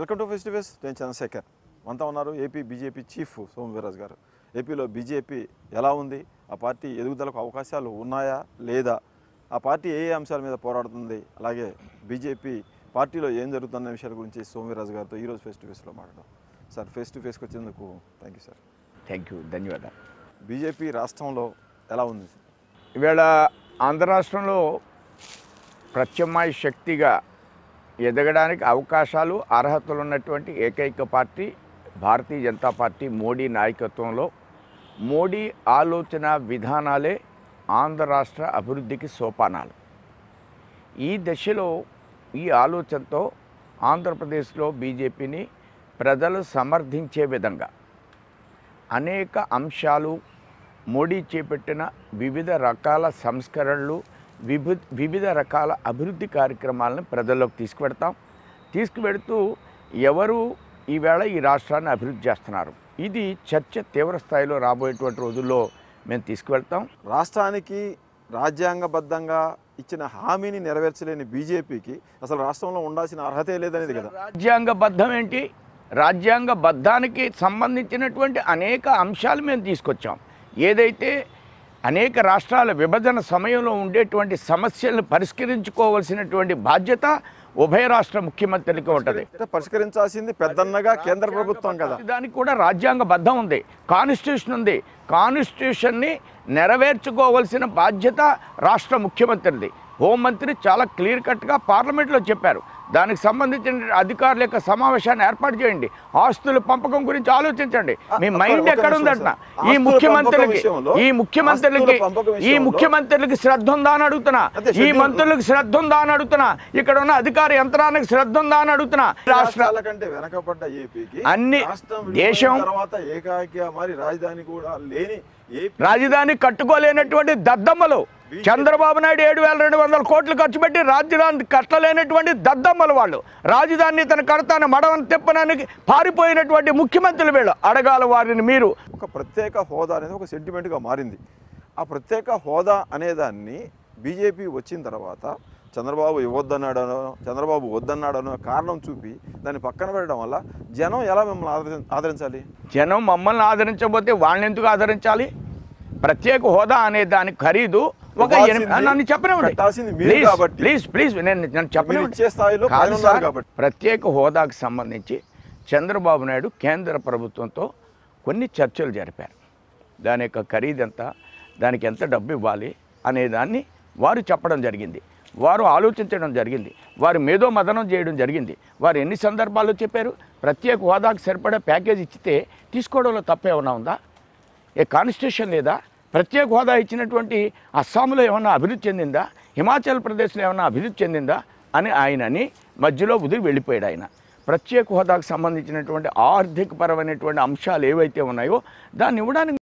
Welcome to fest fest నేను చంద్రశేఖర్ మనతో ఉన్నారు AP BJP chief Somu Veerraju garu ఏపీలో బీజేపీ ఎలా ఉంది ఆ పార్టీ ఎదుగుదలకు అవకాశాలు ఉన్నాయా లేదా ఆ పార్టీ ఏ ఏ అంశాల మీద పోరాడుతుంది అలాగే బీజేపీ పార్టీలో ఏం జరుగుతున్న విషయాల గురించి సోము వీర్రాజు గారితో ఈరోజు ఫేస్ టు ఫేస్లో మాట్లాడదాం సార్ ఫేస్ టు ఫేస్కి వచ్చినందుకు thank you sir thank you ధన్యవాదాలు బీజేపీ రాష్ట్రంలో ఎలా ఉంది ఇవాళ ఆంధ్ర రాష్ట్రంలో ప్రత్యామ్నాయ శక్తిగా ఎదగడానికి అవకాశాలు అర్హతలు ఉన్నటువంటి ఏకైక పార్టీ భారతీయ జనతా పార్టీ మోడీ నాయకత్వంలో మోడీ ఆలోచన విధానాలే ఆంధ్ర రాష్ట్ర అభివృద్ధికి సోపానాలు ఈ దశలో ఈ ఆలోచనతో ఆంధ్రప్రదేశ్లో బీజేపీని ప్రజలు సమర్థించే విధంగా అనేక అంశాలు మోడీ చేపట్టిన వివిధ రకాల సంస్కరణలు విభు వివిధ రకాల అభివృద్ధి కార్యక్రమాలను ప్రజల్లోకి తీసుకువెడతాం తీసుకువెడుతూ ఎవరు ఈవేళ ఈ రాష్ట్రాన్ని అభివృద్ధి చేస్తున్నారు ఇది చర్చ తీవ్ర స్థాయిలో రాబోయేటువంటి రోజుల్లో మేము తీసుకువెళ్తాం రాష్ట్రానికి రాజ్యాంగబద్ధంగా ఇచ్చిన హామీని నెరవేర్చలేని బీజేపీకి అసలు రాష్ట్రంలో ఉండాల్సిన అర్హతే లేదనేది కదా రాజ్యాంగబద్ధం ఏంటి రాజ్యాంగబద్ధానికి సంబంధించినటువంటి అనేక అంశాలు మేము తీసుకొచ్చాం ఏదైతే అనేక రాష్ట్రాల విభజన సమయంలో ఉండేటువంటి సమస్యలను పరిష్కరించుకోవాల్సినటువంటి బాధ్యత ఉభయ రాష్ట్ర ముఖ్యమంత్రికి ఉంటుంది అంటే పరిష్కరించాల్సింది పెద్దన్నగా కేంద్ర ప్రభుత్వం కదా దానికి కూడా రాజ్యాంగబద్ధం ఉంది కాన్స్టిట్యూషన్ ఉంది కాన్స్టిట్యూషన్ని నెరవేర్చుకోవాల్సిన బాధ్యత రాష్ట్ర ముఖ్యమంత్రిది హోంమంత్రి చాలా క్లియర్ కట్గా పార్లమెంట్లో చెప్పారు దానికి సంబంధించిన అధికారుల యొక్క సమావేశాన్ని ఏర్పాటు చేయండి ఆస్తుల పంపకం గురించి ఆలోచించండి మీ ఒక్క- మైండ్ ఒక్క ఎక్కడ నిమిషం ఉందంటున్నా సార్. ఈ ఆస్తుల ముఖ్యమంత్రులకి పంపకం విషయంలో, ఈ ముఖ్యమంత్రులకి ఆస్తుల పంపకం ఈ విషయంలో- ముఖ్యమంత్రులకి శ్రద్ధ ఉందా అని అడుగుతున్నా అదే ఈ schedule- మంత్రులకు శ్రద్ధ ఉందా అని అడుగుతున్నా ఇక్కడ ఉన్న అధికార యంత్రానికి శ్రద్ధ ఉందా అని అడుగుతున్నా రాష్ట్ర రాష్ట్రాల కంటే వెనకబడ్డ ఏపీకి అన్ని రాష్ట్రం విడిపోయిన దేశం- తర్వాత ఏకాకిగా మరి రాజధాని కూడా లేని ఏపీ రాజధాని కట్టుకోలేనటువంటి దద్దమ్మలు చంద్రబాబు నాయుడు ఏడు వేల రెండు వందల కోట్లు ఖర్చు పెట్టి రాజధాని కట్టలేనటువంటి దద్దమ్మలు వాళ్ళు రాజధాని తన కడతాను మడవని తిప్పడానికి పారిపోయినటువంటి ముఖ్యమంత్రులు వీళ్ళు అడగాల వారిని మీరు ఒక ప్రత్యేక హోదా అనేది ఒక సెంటిమెంట్గా మారింది ఆ ప్రత్యేక హోదా అనేదాన్ని బీజేపీ వచ్చిన తర్వాత చంద్రబాబు ఇవ్వద్దన్నాడనో చంద్రబాబు వద్దన్నాడనో కారణం చూపి దాన్ని పక్కన పెట్టడం వల్ల జనం ఎలా మిమ్మల్ని ఆదరి ఆదరించాలి జనం మమ్మల్ని ఆదరించకపోతే వాళ్ళని ఎందుకు ఆదరించాలి ప్రత్యేక హోదా అనే దాని ఖరీదు ఒక ఎనిమిది ఇవ్వాల్సింది, నన్ను చెప్పనివ్వండి కట్టాల్సింది మీరు ప్లీజ్ కాబట్టి. ప్లీజ్ ప్లీజ్ నేను నేను మీరు చెప్పనివ్వండి ఇచ్చే స్థాయిలో కాదు పైన ఉన్నారు సార్, కాబట్టి ప్రత్యేక హోదాకు సంబంధించి చంద్రబాబు నాయుడు కేంద్ర ప్రభుత్వంతో కొన్ని చర్చలు జరిపారు దాని యొక్క ఖరీదు ఎంత దానికి ఎంత డబ్బు ఇవ్వాలి అనే దాన్ని వారు చెప్పడం జరిగింది వారు ఆలోచించడం జరిగింది వారు మేధో మదనం చేయడం జరిగింది వారు ఎన్ని సందర్భాల్లో చెప్పారు ప్రత్యేక హోదాకు సరిపడా ప్యాకేజ్ ఇచ్చితే తీసుకోవడంలో తప్ప ఏమైనా ఉందా ఏ కాన్స్టిట్యూషన్ లేదా ప్రత్యేక హోదా ఇచ్చినటువంటి అస్సాంలో ఏమన్నా అభివృద్ధి చెందిందా హిమాచల్ ప్రదేశ్లో ఏమన్నా అభివృద్ధి చెందిందా అని ఆయనని మధ్యలో వదిలి వెళ్ళిపోయాడు ఆయన ప్రత్యేక హోదాకు సంబంధించినటువంటి ఆర్థికపరమైనటువంటి అంశాలు ఏవైతే ఉన్నాయో దాన్ని ఇవ్వడానికి